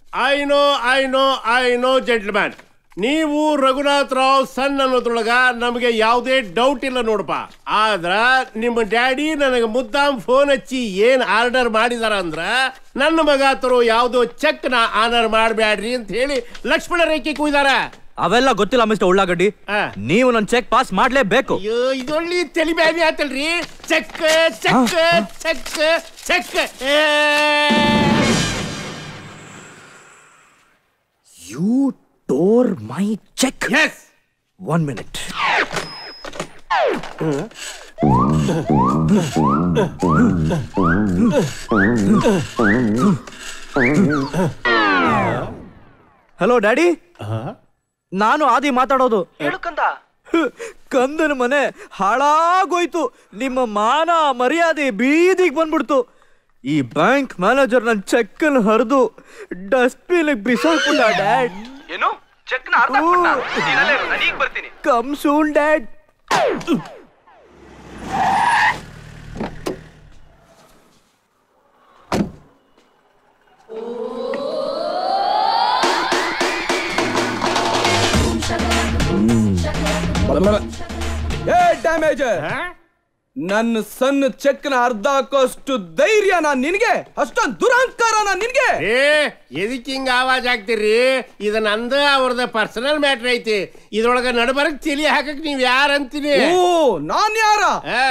I know I know I know gentleman ನೀವು ರಘುನಾಥ್ ರಾವ್ ಸನ್ ಅನ್ನೋದ್ರೊಳಗ ನಮಗೆ ಯಾವುದೇ ಡೌಟ್ ಇಲ್ಲ ನೋಡಪ್ಪ ಆದ್ರ ನಿಮ್ಮ ಡ್ಯಾಡಿ ನನಗೆ ಮುದ್ದಾಮ್ ಫೋನ್ ಹಚ್ಚಿ ಏನ್ ಆರ್ಡರ್ ಮಾಡಿದಾರ ಅಂದ್ರ ನನ್ನ ಮಗ ತರೋ ಯಾವುದೋ ಚೆಕ್ ನ ಆನರ್ ಮಾಡಬೇಡ್ರಿ ಅಂತ ಹೇಳಿ ಲಕ್ಷ್ಮಣ ರೇಖೆ ಕುಯ್ದಾರ ಅವೆಲ್ಲ ಗೊತ್ತಿಲ್ಲ ಮಿಸ್ಟರ್ ಉಳ್ಳಾಗಡ್ಡಿ ನೀವು ನನ್ ಚೆಕ್ ಪಾಸ್ ಮಾಡ್ಲೇಬೇಕು ಅಯ್ಯೋ ಇದೊಳ್ಳಿ ತಲೆ ಬ್ಯಾನಿ ಆತಲ್ರಿ cheque cheque cheque cheque you tore my cheque yes one minute hello daddy ನಾನು ಆದಿ ಮಾತಾಡೋದು ಕಂದನ ಮನೆ ಹಾಳಾಗೋಯ್ತು ನಿಮ್ಮ ಮಾನ ಮರ್ಯಾದೆ ಬೀದಿಗೆ ಬಂದ್ಬಿಡ್ತು ಈ ಬ್ಯಾಂಕ್ ಮ್ಯಾನೇಜರ್ ನನ್ನ ಚೆಕ್ ಹರಿದು ಡಸ್ಟ್ಬಿನ್ ಬಿಸಾಕ್ಬಿಟ್ಟ ಡ್ಯಾಡ್ ಏನು ಚೆಕ್ ನ ಅರ್ಧ ನನಗೆ ಬರ್ತೀನಿ ಕಮ್ ಸೂನ್ ಡ್ಯಾಡ್ ಏ ಡ್ಯಾಮೇಜರ್ ನನ್ನ ಸಣ್ಣ ಚೆಕ್ ನ ಅರ್ಧ ಹಾಕೋಷ್ಟು ಧೈರ್ಯ ನಾನ್ ನಿನ್ಗೆ ಅಷ್ಟೊಂದು ದುರಹಂಕಾರ ನಾನ್ ನಿನ್ಗೆ ಏ ಎದಕ್ಕೆ ಹಿಂಗ ಆವಾಜ್ ಆಗ್ತೀರಿ ಇದು ನಂದ ಅವ್ರದ ಪರ್ಸನಲ್ ಮ್ಯಾಟ್ರ್ ಐತಿ ಇದ್ರೊಳಗ ನಡಬರಕ್ ತಿಳಿ ಹಾಕಕ್ ನೀವ್ ಯಾರ ಅಂತೀನಿ ಓ ನಾನ್ ಯಾರ ಆ.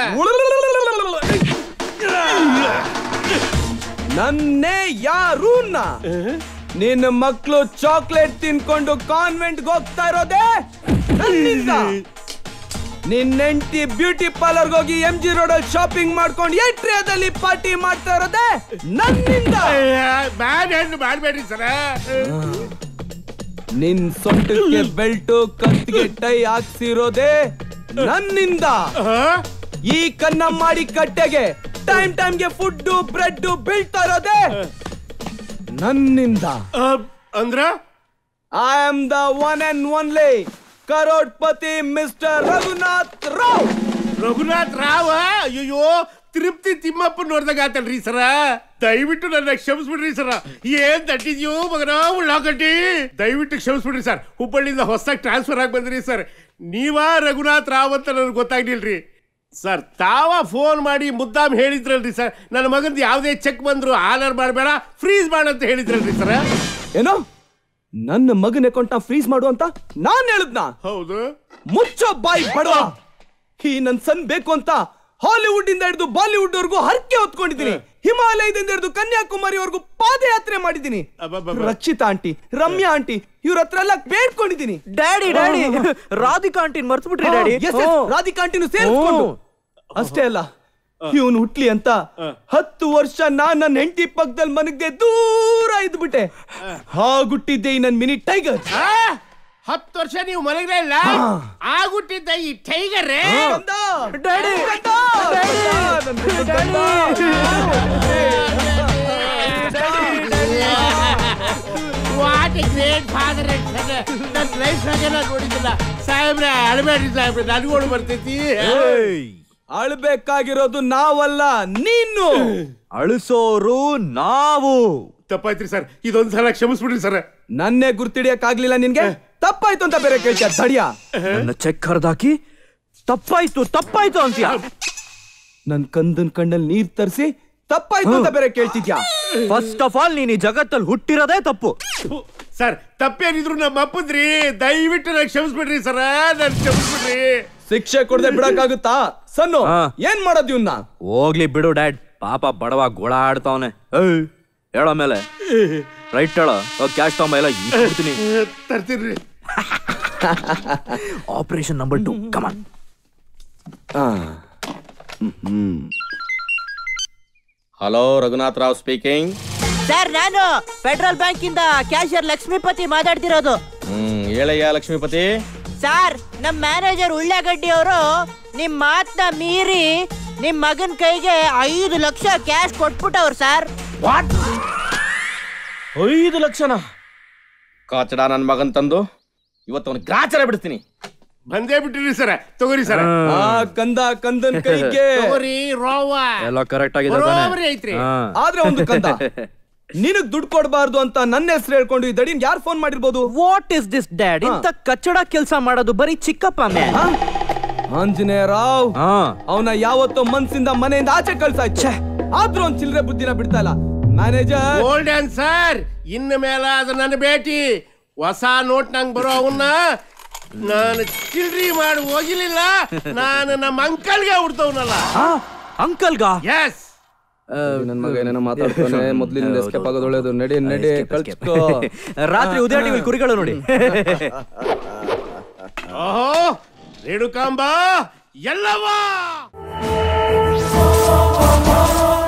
ನನ್ನೇ ಯಾರೂನ್ನ ನಿನ್ನ ಮಕ್ಕಳು ಚಾಕ್ಲೇಟ್ ತಿನ್ಕೊಂಡು ಕಾನ್ವೆಂಟ್ ಹೋಗ್ತಾ ಇರೋದೇ ನನ್ನಿಂದ ನಿನ್ನ ಹೆಂಡತಿ ಬ್ಯೂಟಿ ಪಾರ್ಲರ್ ಹೋಗಿ ಎಂ ಜಿ ರೋಡ್ ಅಲ್ಲಿ ಶಾಪಿಂಗ್ ಮಾಡ್ಕೊಂಡು ಏಟ್ರಿಯಾದಲ್ಲಿ ಪಾರ್ಟಿ ಮಾಡ್ತಾ ಇರೋದೇ ನನ್ನಿಂದ ಬ್ಯಾಡ್ ಹೆಣ್ಣು ಮಾಡ್ಬೇಡ್ರಿ ಸರ ನಿನ್ ಸೊಟ್ಟಕ್ಕೆ ಬೆಲ್ಟು ಕತ್ತಿಗೆ ಟೈ ಹಾಕ್ಸಿರೋದೇ ನನ್ನಿಂದ ಈ ಕನ್ನ ಮಾಡಿ ಕಟ್ಟೆಗೆ ಟೈಮ್ ಟೈಮ್ಗೆ ಫುಡ್ ಬ್ರೆಡ್ ಬೀಳ್ತಾ ಇರೋದೇ ನನ್ನಿಂದ ಅಂದ್ರ I am the one and only crorepati mister Raghunath Rao Raghunath Rao ಅಯ್ಯೋ ತಿರುಪ್ತಿ ತಿಮ್ಮಪ್ಪ ನೋಡ್ದಾಗ ಆತಲ್ರಿ ಸರ ದಯವಿಟ್ಟು ನನ್ನ ಕ್ಷಮಿಸ್ಬಿಡ್ರಿ ಸರ ಏನ್ ತಟ್ಟಿದ್ಯೋ ಮಗನ ಉಳ್ಳಾಗಡ್ಡಿ ದಯವಿಟ್ಟು ಕ್ಷಮಿಸ್ಬಿಡ್ರಿ ಸರ್ ಹುಬ್ಬಳ್ಳಿಯಿಂದ ಹೊಸದಾಗಿ ಟ್ರಾನ್ಸ್ಫರ್ ಆಗಿ ಬಂದ್ರಿ ಸರ್ ನೀವಾ ರಘುನಾಥ್ ರಾವ್ ಅಂತ ನನಗೆ ಗೊತ್ತಾಗ್ಲಿಲ್ರಿ ಸರ್ ತಾವ ಫೋನ್ ಮಾಡಿ ಮುದ್ದಾಮ್ ಹೇಳಿದ್ರಲ್ರಿ ಸರ್ ನನ್ನ ಮಗಂದು ಯಾವುದೇ ಚೆಕ್ ಬಂದ್ರು ಆನರ್ ಮಾಡಬೇಡ ಫ್ರೀಸ್ ಮಾಡಂತ ಹೇಳಿದ್ರಲ್ರಿ ಸರ್ ಏನೋ ನನ್ನ ಮಗನ ಅಕೌಂಟ್ ಫ್ರೀಸ್ ಮಾಡು ಅಂತ ನಾನ್ ಹೇಳದ್ನಾ ಹೌದು ಮುಚ್ಚೋ ಬಾಯಿ ಬಡವ ಈ ನನ್ ಸನ್ ಬೇಕು ಅಂತ ಹಾಲಿವುಡ್ ಇಂದ ಹಿಡಿದು ಬಾಲಿವುಡ್ ವರ್ಗೂ ಹರಕೆ ಹೊತ್ಕೊಂಡಿದ್ದೀನಿ ಹಿಮಾಲಯದಿಂದ ಹಿಡಿದು ಕನ್ಯಾಕುಮಾರಿವರೆಗೂ ಪಾದಯಾತ್ರೆ ಮಾಡಿದ್ದೀನಿ ಅಬ್ಬಬ್ಬಬ್ಬ. ರಕ್ಷಿತಾ ಆಂಟಿ ರಮ್ಯಾ ಆಂಟಿ ಇವ್ರ ಹತ್ರ ಎಲ್ಲ ಬೇಡ್ಕೊಂಡಿದ್ದೀನಿ ಡ್ಯಾಡಿ ಡ್ಯಾಡಿ ರಾಧಿಕಾ ಆಂಟಿನ್ ಮರ್ತ್ಬಿಟ್ರಿ ಹಾ, ಡ್ಯಾಡಿ yes, yes, ರಾಧಿಕಾ ಆಂಟಿನೂ ಸೇರಿಸ್ಕೊಂಡು ಅಷ್ಟೇ ಅಲ್ಲ ಇವನು ಹುಟ್ಲಿ ಅಂತ ಹತ್ತು ವರ್ಷ ನಾನ್ ನನ್ನ ಹೆಂಡತಿ ಪಕ್ಕದಲ್ಲಿ ಮನಗ್ದೆ ದೂರ ಇದ್ಬಿಟ್ಟೆ ಹಾಗುಟ್ಟಿದ್ದೆ ಈ ನನ್ ಮಿನಿ ಟೈಗರ್ ಆ? ಹತ್ತು ವರ್ಷ ನೀವು ಮಲಗಲೇ ಇಲ್ಲ ಆಗುಟ್ಟಿದ್ದ ಈ tiger daddy what a great father ನನ್ನ ಲೈಫ್ ನಾಗೆ ನಾನು ನೋಡಿದ್ದಿಲ್ಲ ಸಾಹೇಬ್ರೆ ಅಳಬೇಡ್ರಿ ಸಾಹೇಬ್ರೆ ನನಗೋಡು ಬರ್ತೈತಿ ಅಳ್ಬೇಕಾಗಿರೋದು ನಾವಲ್ಲ ನೀನು ಅಳಿಸೋರು ನಾವು ತಪ್ಪಾಯ್ತ್ರಿ ಸರ್ ಇದೊಂದ್ ಸಲ ಕ್ಷಮಿಸ್ಬಿಡ್ರಿ ಸರ್ ನನ್ನೇ ಗುರ್ತಿಡಿಯಕ್ ಆಗ್ಲಿಲ್ಲ ನಿನ್ಗೆ ತಪ್ಪಾಯ್ತು ಅಂತ ಬೇರೆ ಕೇಳ್ತೀಯ ತಡಿಯ ನನ್ನ ಚೆಕ್ ಹರಿದಾಕಿ ತಪ್ಪಾಯ್ತು ತಪ್ಪಾಯ್ತು ಅಂತೀಯ ನನ್ ಕಂದನ್ ಕಣ್ಣಲ್ಲಿ ನೀರ್ ತರಿಸಿ ತಪ್ಪಾಯ್ತು ಅಂತ ಬೇರೆ ಕೇಳ್ತಿದ್ಯಾ ಫಸ್ಟ್ ಆಫ್ ಆಲ್ ನೀನ್ ಈ ಜಗತ್ತಲ್ಲಿ ಹುಟ್ಟಿರೋದೇ ತಪ್ಪು ಸರ್ ತಪ್ಪೇನಿದ್ರು ನಮ್ಮ ಅಪ್ಪಂದ್ರಿ ದಯವಿಟ್ಟು ನಾನು ಕ್ಷಮಿಸ್ಬಿಡ್ರಿ ಸರ್ ನಾನು ಕ್ಷಮಿಸ್ಬಿಡ್ರಿ ಶಿಕ್ಷೆ ಕೊಡದೆ ಬಿಡಕ್ಕಾಗುತ್ತಾ ಸನ್ನು ಹಾ. ಏನ್ ಮಾಡೋದು ಇವ್ನ ಹೋಗ್ಲಿ ಬಿಡು ಡ್ಯಾಡ್ ಪಾಪ ಬಡವ ಗೋಳ ಆಡ್ತಾವನೆ ಹೇಳೋ ಮೇಲೆ ರೈಟ್ ಹೇಳೋ ಕ್ಯಾಶ್ ತಗೊಂಬ ಎಲ್ಲ ಇಟ್ಬಿಡ್ತೀನಿ ತರ್ತೀನ್ರಿ operation number two come on hello Raghunath Rao speaking sir ನಾನು ಫೆಡರಲ್ ಬ್ಯಾಂಕ್ ಇಂದ ಕ್ಯಾಶಿಯರ್ ಲಕ್ಷ್ಮೀಪತಿ ಮಾತಾಡ್ತಿರೋದು ಹ್ಮ್ ಹೇಳಯ್ಯ ಲಕ್ಷ್ಮೀಪತಿ ಸರ್ ನಮ್ ಮ್ಯಾನೇಜರ್ ಉಳ್ಳಾಗಡ್ಡಿ ಅವರು ನಿಮ್ ಮಾತ್ನ ಮೀರಿ ನಿಮ್ ಮಗನ್ ಕೈಗೆ ಐದು ಲಕ್ಷ ಕ್ಯಾಶ್ ಕೊಟ್ಬಿಟ್ಟವ್ರು ಸರ್ ಐದು ಲಕ್ಷನ ಕಾಚಡ ನನ್ನ ಮಗನ್ ತಂದು ಇವತ್ತು ಅವನು ಗ್ರಾಚಾರ ಬಿಡ್ತೀನಿ ಬಂದೇ ಬಿಟ್ಟಿರಿ ಸರ್ ತಗೋರಿ ಸರ್ ಆ ಕಂದ ಕಂದನ್ ಕೈಗೆ ತಗೋರಿ ರೋವ ಎಲ್ಲ ಕರೆಕ್ಟ್ ಆಗಿದೆ ತಾನೆ? ಬರೋಬ್ಬರಿ ಐತ್ರಿ. ಹಾ. ಆದ್ರೆ ಒಂದು ಕಂದ ನಿನಗ್ ದುಡ್ಡು ಕೊಡಬಾರ್ದು ಅಂತ ನನ್ನ ಹೆಸರು ಹೇಳ್ಕೊಂಡು ಈ ದಡಿನ್ ಯಾರು ಫೋನ್ ಮಾಡಿರ್ಬೋದು ವಾಟ್ ಇಸ್ ದಿಸ್ ಡ್ಯಾಡ್ ಇಂತ ಕಚ್ಚಡ ಕೆಲಸ ಮಾಡೋದು ಬರೀ ಚಿಕ್ಕಪ್ಪ ಮ್ಯಾನ್ ಆ? ಆಂಜನೇಯ ರಾವ್ ಅವನ ಯಾವತ್ತೋ ಮನ್ಸಿಂದ ಮನೆಯಿಂದ ಆಚೆ ಕಳ್ಸಾಯ್ತು ಆದ್ರೂ ಒಂದ್ ಚಿಲ್ಲರೆ ಬುದ್ಧಿನ ಬಿಡ್ತಾ ಇಲ್ಲ ಮ್ಯಾನೇಜರ್ ಗೋಲ್ಡನ್ ಸರ್ ಇನ್ನು ಮೇಲ ಅದು ನನ್ನ ಭೇಟಿ ಹೊಸ ನೋಟ್ ನಂಗೆ ಬರೋ ಅವನ್ನ ನಾನು ಚಿಲ್ಡ್ರಿ ಮಾಡಿ ಹೋಗಿಲಿಲ್ಲ ನಾನು ನಮ್ಮ ಅಂಕಲ್ಗೆ ಹುಡ್ತವನಲ್ಲ ಅಂಕಲ್ಗಾ ಎಸ್ ನನ್ ಮಗ ಏನೇನೋ ಮಾತಾಡ್ತಾನೆ ಮೊದ್ಲಿಂದ ಎಸ್ಕೇಪ್ ಆಗೋದು ಒಳ್ಳೇದು ನಡಿ ನಡಿ ಕಳ್ಸ್ಕೋ ರಾತ್ರಿ ಉದಯ ಟಿವಿ ಕುರಿಗಳು ನೋಡಿ ಓಹೋ ರೇಣುಕಾಂಬ ಎಲ್ಲವಾ